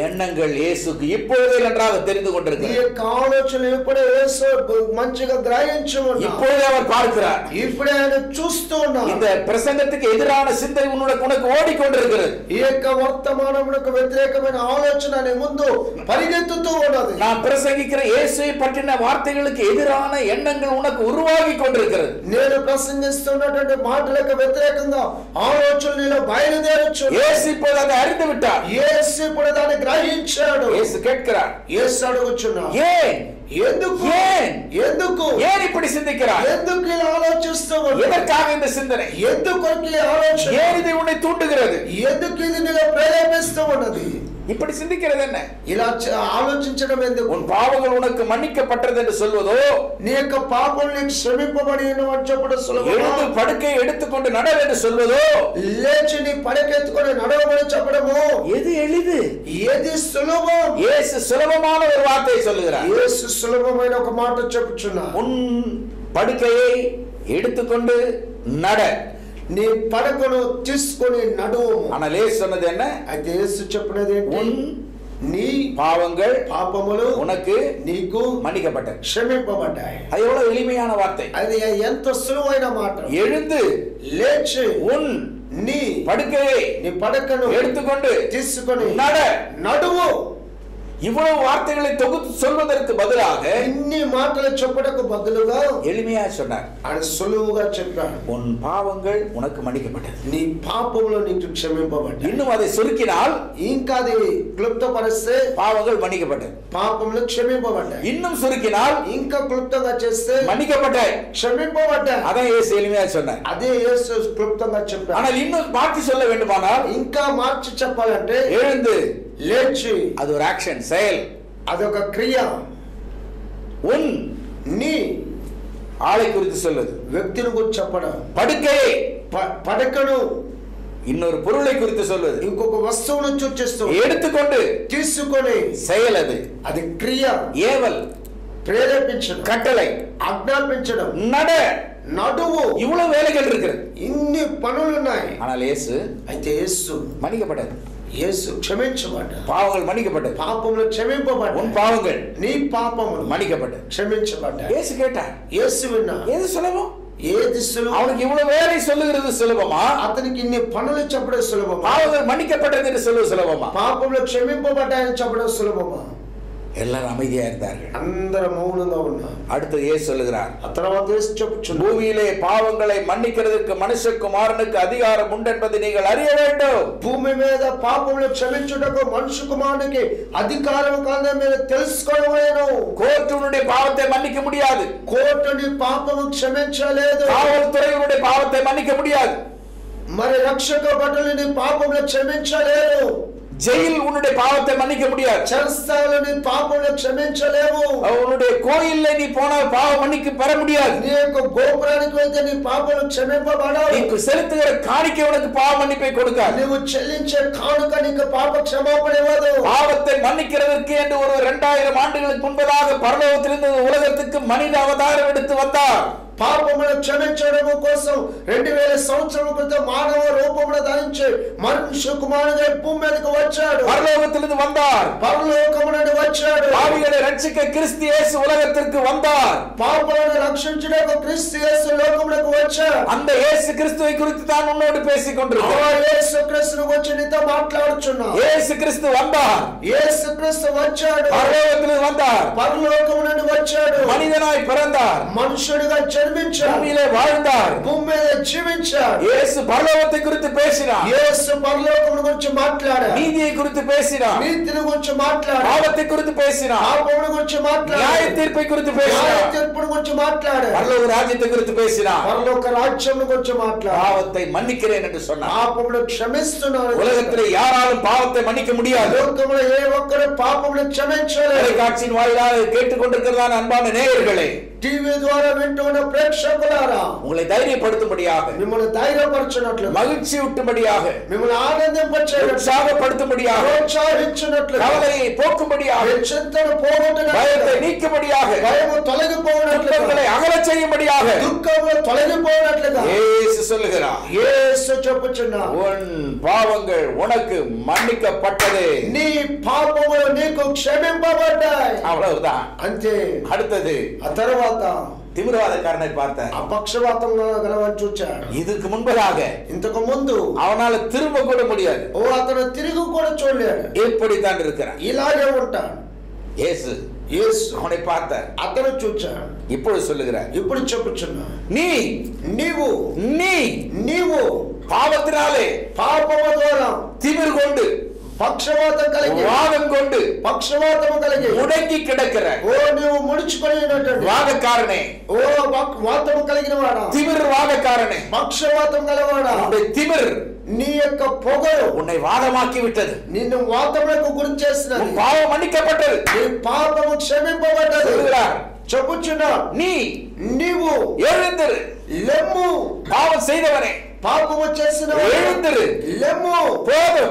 எண்ணங்கள் இயேசுக்கு இப்பொழுதே நன்றாக தெரிந்து
నీ
கொண்டிருக்கிறது
యొక్క ఆలోచనలు ఇప్పుడే యేసు మంచిగా గ్రహించి ఉన్నా
இப்பொழுதே அவர் பார்க்கிறார்
ఇప్పుడే ఆయన చూస్తూ ఉన్నా
இந்த பிரசங்கத்துக்கு எதிரான சிந்தனை உனக்கு உனக்கு ஓடிக்கொண்டிருக்கிறது
ఈ యొక్క వర్తమానమునకు వ్యతిరేకమైన ఆలోచన నీ ముందు పరిగెత్తుతూ ఉన్నది
நான் பிரசங்கிக்கிற இயேசுவை பற்றின வார்த்தைகளுக்கு எதிரான எண்ணங்கள் உனக்கு உருவாகி கொண்டிருக்கிறது
నేను ప్రసంగిస్తున్నటువంటి మాటలకు వ్యతిరేకంగా ఆలోచనలు నీలో బయలుదేరచ్చు
இயேசு இப்போது அதை அறிந்து விட்டார்
యేసు ఇప్పుడు దాన్ని గ్రహించాడు
இயேசு கேட்கிறார்
యేసు అడుగుచున్నా
ஏன்
ఎందుకు
ஏன்?
ఎందుకు
ஏன் இப்படி சிந்திக்கிறார்
ఎందుకు ఇలా ఆలోచిస్తూ ఉన్నావు?
எதற்காக இந்த சிந்தனை
ఎందుకు ఈ ఆలోచన
ஏன் இது உன்னை தூண்டுகிறது
ఎందుకు ఇది నీలో ప్రేరేపిస్తూ ఉన్నది
இப்படி சிந்திக்கிறது என்ன
ఇలా చ- ఆలోచించడం ఎందుకు
உன் பாவங்கள் உனக்கு மன்னிக்கப்பட்டது என்று சொல்வதோ
నీ యొక్క పాపం నీకు శ్రమింపబడి చెప్పడం సులభమా
எழுந்து படுக்கை எடுத்துக்கொண்டு நட என்று சொல்வதோ
లేచి నీ పడకెత్తుకొని నడవమని చెప్పడము
எது எளிது
ఏది సులభం
இயேசு சுலபமான ஒரு வார்த்தையை சொல்லுகிறார்
యేసు సులభమైన ఒక మాట చెప్పుచున్నా
உன் படுக்கையை எடுத்துக்கொண்டு நட
నీ పడకను తీసుకొని నడువు
ஆனால் இயேசு சொன்னது என்ன
అయితే యేసు చెప్పినది ఏంటి
உன்
నీ
பாவங்கள்
పాపములు
உனக்கு
నీకు
மன்னிக்கப்பட்டது
క్షమింపబడ్డాయి
அது எவ்வளவு எளிமையான வார்த்தை
అది ఎంత సులువైన మాట
எழுந்து
లేచి
உன்
నీ
படுக்கையை
నీ పడకను
எடுத்துக்கொண்டு
తీసుకొని
நட
నడువు
இவ்வளவு வார்த்தைகளை தொகுத்து சொல்வதற்கு பதிலாக
ఇన్ని మాటలు చెప్పడకు బదులుగా
எளிமையா சொன்னார்
ఆయన సులువుగా చెప్పాడు
உன் பாவங்கள் உனக்கு மன்னிக்கப்பட்டது
నీ పాపములు నీకు క్షమింపబడ్డాయి
இன்னும் அதை சுருக்கினால்
ఇంకా అది క్లుప్తపరిస్తే
பாவங்கள் மன்னிக்கப்பட்டது
పాపములు క్షమింపబడ్డాయి
இன்னும் சுருக்கினால்
ఇంకా క్లుప్తంగా చేస్తే
மன்னிக்கப்பட்டாய்
క్షమింపబడ్డాయి
அதான் இயேசு எளிமையா சொன்னார்
అదే యేసు క్లుప్తంగా చెప్పాడు
ஆனால் இன்னும் மாற்றி சொல்ல வேண்டுமானால்
ఇంకా మార్చి చెప్పాలంటే
எழுந்து
లేచి
அது ஒரு ஆக்ஷன் செயல்
అదొక క్రియ
உன்
నీ
ஆளை குறித்து சொல்லுது
వ్యక్తిని గురించి చెప్పడం
படுக்கையை
ప- పడకను
இன்னொரு பொருளை குறித்து சொல்லுது
ఇంకొక వస్తువును సూచిస్తూ
எடுத்துக்கொண்டு
తీసుకొని
செயல் அது
అది క్రియ
ஏவல்
ప్రేరేపించడం
கட்டளை
ఆజ్ఞాపించడం
நட
నడువు
இவ்வளவு வேலைகள் இருக்கிறது
ఇన్ని పనులున్నాయి
ஆனால் இயேசு
అయితే యేసు
மன்னிக்கப்பட்டது
యేసు క్షమించబడ్డా
பாவங்கள் மன்னிக்கப்பட்டது
పాపములు క్షమింపబడ్డా
உன் பாவங்கள்
నీ పాపములు
மன்னிக்கப்பட்டது
క్షమించబడ్డా
இயேசு கேட்டார்
యేసు విన్నా
எது சுலபம்
ఏది సులువు
அவனுக்கு இவ்வளவு வேலை சொல்லுகிறது சுலபமா
అతనికి ఇన్ని పనులు చెప్పడం సులభమా
பாவங்கள் மன்னிக்கப்பட்டது என்று சொல்லுவது சுலபமா
పాపములు క్షమింపబడ్డాయని చెప్పడం సులభమా
எல்லாரும் அமைதியா இருந்தார்கள்
అందరం మౌనంగా ఉన్నా
அடுத்து இயேசு சொல்லுகிறார்
ఆ తర్వాత యేసు చెప్పుచున్నా
பூமியிலே பாவங்களை மன்னிக்கிறதுக்கு மனுஷகுமாரனுக்கு அதிகாரம் உண்டென்பதை நீங்கள் அறிய வேண்டும்
భూమి మీద పాపములు క్షమించుటకు మనుషు కుమారునికి అధికారం కాదని మీరు తెలుసుకోవలేను
கோர்ட்டுனுடைய பாவத்தை மன்னிக்க முடியாது
కోర్టుని పాపము క్షమించలేదు
காவல்துறையினுடைய பாவத்தை மன்னிக்க முடியாது
మరి రక్షక భటులని పాపములు క్షమించలేరు
ஜெயில் உன்னுடைய பாவத்தை மன்னிக்க முடியாது
చెరస్థాలని పాపములు క్షమించలేవు
உன்னுடைய கோயில்ல நீ போனால் பாவ மன்னிக்க பெற முடியாது
నీ యొక్క గోపురానికి వెళ్తే నీ పాపలు క్షమింపబడవు
நீ செலுத்துகிற காணிக்கை உனக்கு பாவ மன்னிப்பை கொடுக்காது
నువ్వు చెల్లించే కానుక నీకు పాప క్షమాపణ ఇవ్వదు
பாவத்தை மன்னிக்கிறதற்கு என்று ஒரு இரண்டாயிரம் ஆண்டுகளுக்கு முன்பதாக பரலோகத்திலிருந்து இந்த உலகத்துக்கு மனித அவதாரம் எடுத்து வந்தார்
పాపములు క్షమించడం కోసం రెండు వేల సంవత్సరాల క్రితం మానవ రూపమును ధరించి మనుష్య కుమారుడు భూమి మీదకి వచ్చాడు
பரலோகத்திலிருந்து வந்தார்
పరలోకము నుండి వచ్చాడు
பாவிகளை ரட்சிக்க கிறிஸ்து இயேசு உலகத்திற்கு வந்தார்
పాపలను రక్షించడానికి క్రీస్తు యేసు లోకములకు వచ్చాడు
அந்த இயேசு கிறிஸ்துவை குறித்து தான் உன்னோடு பேசிக்
ఆ
கொண்டிருக்கிறேன்
యేసు క్రీస్తును వచ్చి నీతో మాట్లాడుచున్నా
இயேசு கிறிஸ்து வந்தார்
యేసు క్రీస్తు వచ్చాడు
பரலோகத்திலிருந்து வந்தார்
పరలోకము నుండి వచ్చాడు
மனிதனாய் பிறந்தார்
మనుషుడిగా జన్మించాడు
பூமியிலே வாழ்ந்தார்
భూమి మీద జీవించాడు
இயேசு பரலோகத்தை குறித்து பேசினார்
యేసు పరలోకమును గురించి మాట్లాడాడు
நீதியை குறித்து பேசினார்
నీతిని గురించి మాట్లాడాడు
பாவத்தை குறித்து பேசினார்
పాపమును గురించి
நியாய
మాట్లాడాడు
தீர்ப்பை குறித்து
న్యాయ
பேசினார்
తీర్పును గురించి మాట్లాడాడు
பரலோக ராஜ்யத்தை குறித்து பேசினார்
పరలోక రాజ్యం గురించి మాట్లాడాడు
பாவத்தை மன்னிக்கிறேன் என்று சொன்னார்
పాపమును క్షమిస్తున్నాడు
உலகத்திலே யாராலும் பாவத்தை மன்னிக்க முடியாது
లోకములో ఏ ఒక్కరు పాపమును క్షమించలేదు
தொலைக்காட்சியின் வாயிலாக கேட்டுக்கொண்டிருக்கிறதான அன்பான நேயர்களே
టీవీ ద్వారా వింటున్న ప్రేక్షకులారా
உங்களை தைரியப்படுத்தும்படியாக
మిమ్మల్ని ధైర్యపరచినట్లు
மகிழ்ச்சி ஊட்டும்படியாக
మిమ్మల్ని ఆనందింపచేయట్లు
உற்சாகப்படுத்தும்படியாக
ప్రోత్సహించినట్లు
கவலையை పోக்கும்படியாக
మీ చింతను పోగొట్టినట్లు
பயத்தை நீக்கும்படியாக
భయము తొలగిపోయినట్లుగా
துன்பங்களை அகலச் செய்யும்படியாக
దుఃఖము తొలగిపోయినట్లుగా
இயேசு சொல்லுகிறார்
యేసు చెప్పుచున్నా
உன் பாவங்கள் உனக்கு மன்னிக்கப்பட்டது
నీ పాపములు నీకు క్షమింపబడ్డాయి
அவ்வளவுதான்
అంతే
அடுத்தது
ఆ తర్వాత
திமிரவாதக்காரனை பார்த்த
అపక్షపాతం గలవని చూచాడు
இதுக்கு முன்பதாக
ఇంతకు ముందు
அவனால திரும்ப கூட முடியாது
ఓ అతను తిరిగి కూడా చూడలేడు
இப்படித்தான் இருக்கிறான்
ఇలాగే ఉంటాడు
இயேசு
యేసు
அவனை பார்த்தார்
అతను చూచాడు
இப்பொழுது சொல்லுகிறார்
ఇప్పుడు చెప్పుచున్నా
நீ
నీవు
நீ
నీవు
பாவத்தினாலே
పాపము ద్వారా
திமிர் கொண்டு
పక్షవాతం కలిగి
வாதம் கொண்டு
పక్షవాతము కలిగి
முடங்கி கிடக்கிற
ఓ నీవు ముడుచుకొని ఉన్నటువంటి
வாதக்காரனே
ఓ వాక్- వాతము కలిగిన వాడా
திமிர் வாதக்காரனே
పక్షవాతం గలవాడా
உன்னுடைய திமிர்
నీ యొక్క పొగరు
உன்னை வாதமாக்கி விட்டது
నిన్ను వాతములకు గురి చేసినది
உன் பாவம் மன்னிக்கப்பட்டது
నీ పాపము క్షమింపబడ్డది
சொல்லுகிறார்
చెప్పుచున్నా
நீ
నీవు
எழுந்திரு
లెమ్ము
பாவம் செய்தவனே
పాపము చేసిన
எழுந்திரு
లెమ్ము
போதும்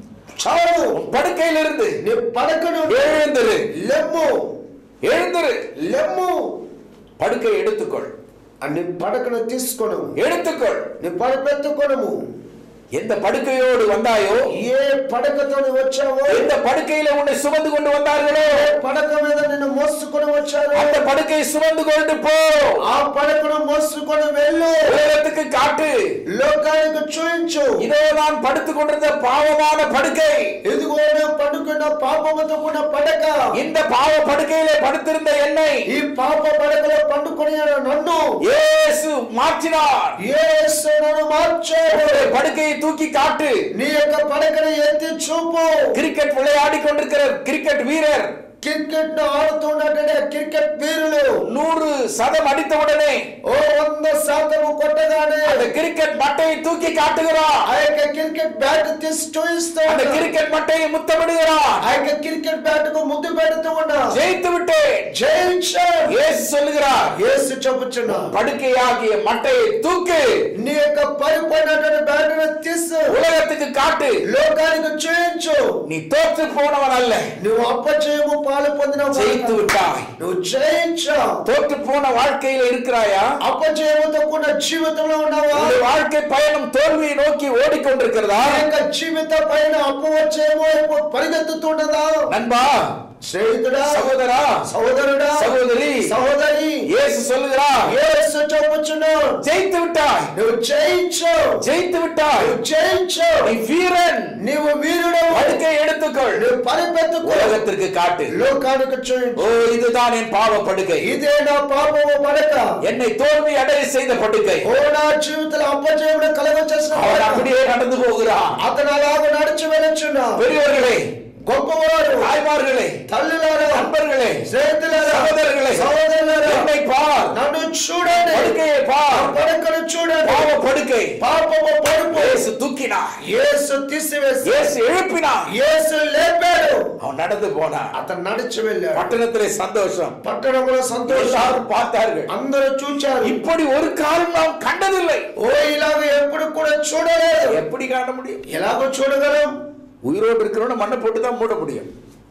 చాలు
உன் படுக்கையிலிருந்து
నీ పడకను
எழுந்திரு
లెమ్ము
எழுந்திரு
లెమ్ము
படுக்கையை எடுத்துக்கொள்
నీ పడకను తీసుకొను
எடுத்துக்கொள்
నీ పడపెత్తుకొనము
எந்த படுக்கையோடு வந்தாயோ
ఏ పడకతో నువ్వు వచ్చావో
எந்த படுக்கையில உன்னை சுமந்து கொண்டு வந்தார்களோ
ఏ పడక మీద నిన్ను మోసుకొని వచ్చారో
அந்த படுக்கையை சுமந்து கொண்டு போ
ఆ పడకను మోసుకొని వెళ్ళు
உலகத்துக்கு காட்டு
లోకానికి చూయించు
இதோ நான் படுத்துக் கொண்டிருந்த பாவமான படுக்கை
ఇదిగో నేను పండుకున్న పాపముతో కూడిన పడక
இந்த பாவ படுக்கையிலே படுத்திருந்த என்னை
ఈ పాప పడకలో పండుకొని నన్ను
இயேசு மாற்றினார்
యేసు నన్ను మార్చాడు
உன்னுடைய படுக்கையை தூக்கி காட்டு
నీ యొక్క పడకను ఎత్తి చూపు
கிரிக்கெட் விளையாடி கொண்டிருக்கிற கிரிக்கெட் வீரர்
క్రికెట్ ఆడుతున్నట్టే క్రికెట్ వీరులు
நூறு சதம் அடித்த உடனே
ఓ వంద శాతము కొట్టగానే
அந்த கிரிக்கெட் மட்டையை தூக்கி காட்டுகிறார்
ఆ యొక్క క్రికెట్ బ్యాట్ తీసి
அந்த
చూయిస్తాడు
கிரிக்கெட் மட்டையை முத்தமிடுகிறார்
ఆ యొక్క క్రికెట్ బ్యాట్ కు ముద్దు పెడుతూ ఉన్నా
ஜெயித்து விட்டேன்
జయించాడు
இயேசு சொல்லுகிறார்
యేసు చెప్పుచున్నా
படுக்கையாகிய மட்டையை தூக்கு
నీ యొక్క పడిపోయినటువంటి బ్యాట్ తీసు
உலகத்துக்கு காட்டு
లోకానికి చూయించు
நீ தோற்று போனவன் அல்ல
నువ్వు అప్పచేయము పాలు పొందిన
ஜெயித்து விட்டாய்
నువ్వు జయించావు
தோற்று போன வாழ்க்கையில இருக்கிறாயா
అప్పచేయముతో కూడిన జీవితంలో ఉన్నావా
உன்னுடைய வாழ்க்கை பயணம் தோல்வியை நோக்கி ஓடிக்கொண்டிருக்கிறதா
నీ యొక్క జీవిత పైన అప్పు వచ్చేమో పరిగెత్తుతుండదా
நண்பா
స్నేహితుడా
சகோதரா
సహోదరుడా
சகோதரி
సహోదరి
இயேசு சொல்லுகிறார்
యేసు చెప్పుచున్నావు
ஜெயித்து விட்டாய்
నువ్వు జయించు
ஜெயித்து விட்டாய்
నువ్వు జయించు
நீ வீரன்
నీవు వీరుడు
படுக்கை எடுத்துக்கொள்
నువ్వు పరిపెత్తుకో
உலகத்திற்கு காட்டு
లోకానికి చూయించు
ஓ இதுதான் என் பாவ படுக்கை
ఇదే నా పాపము పడక
என்னை தோல்வி அடைய செய்த படுக்கை
ఓ నా జీవితంలో అప్పచేయడం కలగ చేసిన
அவன்
పడక.
அப்படியே நடந்து போகிறான்
అతను అలాగ నడిచి వెళ్ళొచ్చున్నా
பெரியவர்களே
గొప్పవాడు
தாய்மார்களே
తల్లులారా
நண்பர்களே
స్నేహితులారా
సహోదరులే,
సహోదరులారా
என்னை பார்
నన్ను చూడండి
படுக்கையை
ఆ
பார்
పడకను చూడండి
பாவ படுக்கை
పాపము పడుపు
இயேசு தூக்கினார்
యేసు తీసివేసి
இயேசு எழுப்பினார்
యేసు లేపాడు
அவன் நடந்து போனான்
అతను నడిచి వెళ్ళాడు
பட்டணத்திலே சந்தோஷம்
పట్టణంలో సంతోషం
எல்லாரும் பார்த்தார்கள்
అందరూ చూచారు
இப்படி ஒரு காலம் நாம் கண்டதில்லை
ఓ ఇలాగ ఎప్పుడు కూడా చూడలేదు
எப்படி காண முடியும்
ఎలాగో చూడగలం
உயிரோடு இருக்கிறவன மண்ணை போட்டு தான் மூட முடியும்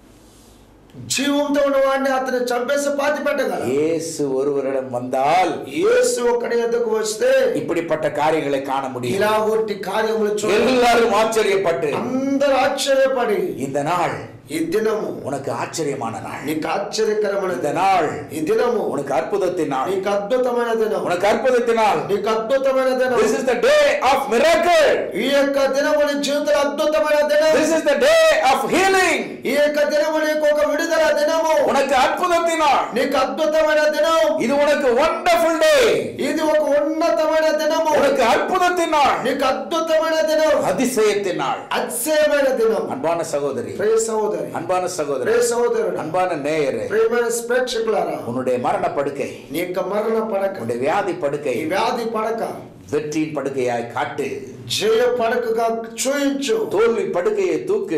జీవంతో ఉన్న వాడిని అతను చంపేసి పాతి పెట్టగల
இயேசு ஒருவரிடம் வந்தால்
యేసు ఒక్కడి ఎద్దకు వస్తే
இப்படிப்பட்ட காரியங்களை காண முடியும்
ఇలా ఒట్టి కార్యములు చూడ
எல்லாரும் ஆச்சரியப்பட்டு
అందరూ ఆశ్చర్యపడి
இந்த நாள்
ఈ దినము
உனக்கு ஆச்சரியமான நாள்
నీకు ఆశ్చర్యకరమైన
இந்த
దినం.
நாள்
ఈ దినము
உனக்கு அற்புதத்தின் நாள்
నీకు అద్భుతమైన దినం
உனக்கு அற்புதத்தின் நாள்
నీకు అద్భుతమైన దినం
This is the day of miracle.
ఈ యొక్క దినము నీ జీవితంలో అద్భుతమైన దినం
This is the day of healing.
ఈ యొక్క దినము నీకు ఒక విడుదల దినము
உனக்கு அற்புதத்தின் நாள்
నీకు అద్భుతమైన దినం
இது உனக்கு wonderful day.
ఇది ఒక ఉన్నతమైన దినము
உனக்கு அற்புதத்தின் நாள்
నీకు అద్భుతమైన దినం
அதிசயத்தின் நாள்
అతిశయమైన దినం
அன்பான சகோதரி
ప్రియ సహోదరి
அன்பான சகோதரி
ప్రియ సహోదరుడు
அன்பான நேயரே
ప్రియమైన ప్రేక్షకులారా
உன்னுடைய மரண படுக்கை
నీ యొక్క మరణ పడక
உன்னுடைய வியாதி படுக்கை
ఈ వ్యాధి పడక
வெற்றியின் படுக்கையாய் காட்டு
జయ పడకగా చూయించు
தோல்வி படுக்கையை தூக்கு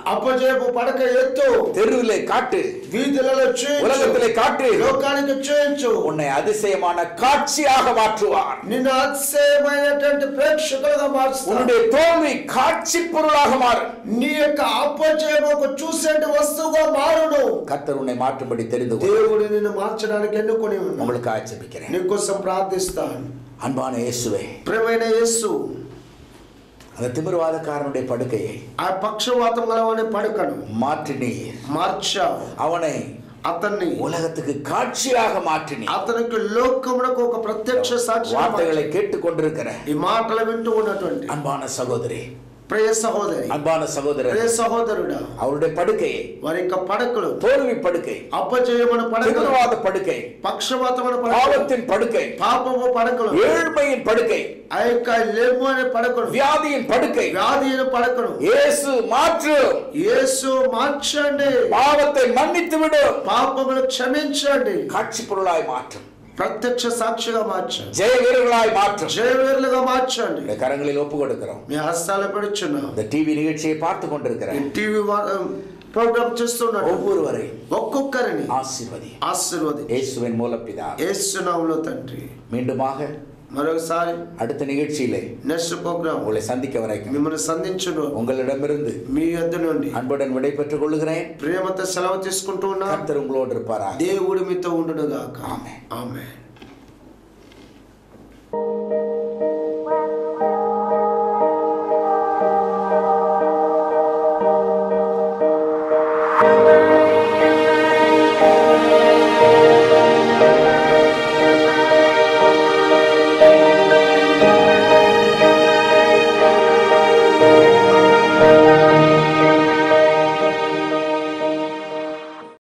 అప్పజేపు పడక ఎత్తు
தெருவிலே காட்டு
వీధులలో చేయించు
உலகத்திலே காட்டு
లోకానికి చేయించు
உன்னை அதிசயமான காட்சியாக மாற்றுவார்
నిన్ను అతిశయమైనటువంటి ప్రేక్షకులుగా మారుస్తాడు
உன்னுடைய தோல்வி காட்சி பொருளாக மாறும்
నీ యొక్క అప్పజేపు ఒక చూసేటి వస్తువుగా మారును
கர்த்தர் உன்னை மாற்றும்படி தெரிந்து கொள்.
దేవుడు నిన్ను మార్చడానికి ఎన్నుకొని ఉన్నాడు
உங்களுக்கு ஆட்சேபிக்கிறேன்
నీకోసం ప్రార్థిస్తాను
அன்பான இயேசுவே
ప్రియమైన యేసు
அந்த திமிர்வாதக்காரனுடைய படுக்கையை
ఆ పక్షవాతం గలవని పడుకను
மாற்றினீர்
మార్చావు
அவனை
అతన్ని
உலகத்துக்கு காட்சியாக மாற்றினீர்
అతనికి లోకమునకు ఒక ప్రత్యక్ష సాక్షి
வார்த்தைகளை கேட்டுக்கொண்டிருக்கிற
ఈ మాటలు వింటూ ఉన్నటువంటి
அன்பான சகோதரி
ప్రియ సహోదరి
அன்பான சகோதரர்
ప్రియ సహోదరుడా
அவருடைய படுக்கையை
వారి యొక్క పడకలు
தோல்வி படுக்கை
అప్పజేయమని పడకలు
திமிர்வாத படுக்கை
పక్షపాతమైన పడకలు
பாவத்தின் படுக்கை
పాపము పడకలు
ஏழ்மையின் படுக்கை
ఆ యొక్క లేము అనే పడకలు
வியாதியின் படுக்கை
వ్యాధి అయిన పడకలు
இயேசு மாற்று
యేసు మార్చండి
பாவத்தை மன்னித்து விடு
పాపమును క్షమించండి
காட்சி பொருளாய் மாற்றும்
ప్రత్యక్ష సాక్షిగా మార్చండి
ஜெய வீரர்களாய் மாற்றும்
జయవీరులుగా మార్చండి
இந்த கரங்களில் ஒப்பு கொடுக்கிறோம்
మీ హస్తాలు పెడుచున్నాం
இந்த டிவி நிகழ்ச்சியை பார்த்து கொண்டிருக்கிற
ఈ టీవీ ప్రోగ్రామ్ చేస్తున్నాడు
ஒவ்வொருவரையும்
ఒక్కొక్కరిని
ஆசீர்வதி
ఆశీర్వది
இயேசுவின் மூலப்பிதா
ఏసునాములో తండ్రి
மீண்டுமாக
మరొకసారి
அடுத்த நிகழ்ச்சியிலே
నెక్స్ట్ ప్రోగ్రామ్
உங்களை சந்திக்க வரைக்கும்
మిమ్మల్ని సంధించును
உங்களிடமிருந்து
మీ యొద్ద నుండి
அன்புடன் விடை பெற்றுக் கொள்கிறேன்
ప్రేమతో సెలవు తీసుకుంటూ ఉన్నా
கர்த்தர் உங்களோடு இருப்பாராக
దేవుడు మీతో ఉండును గాక
ఆమేన్.
ఆమె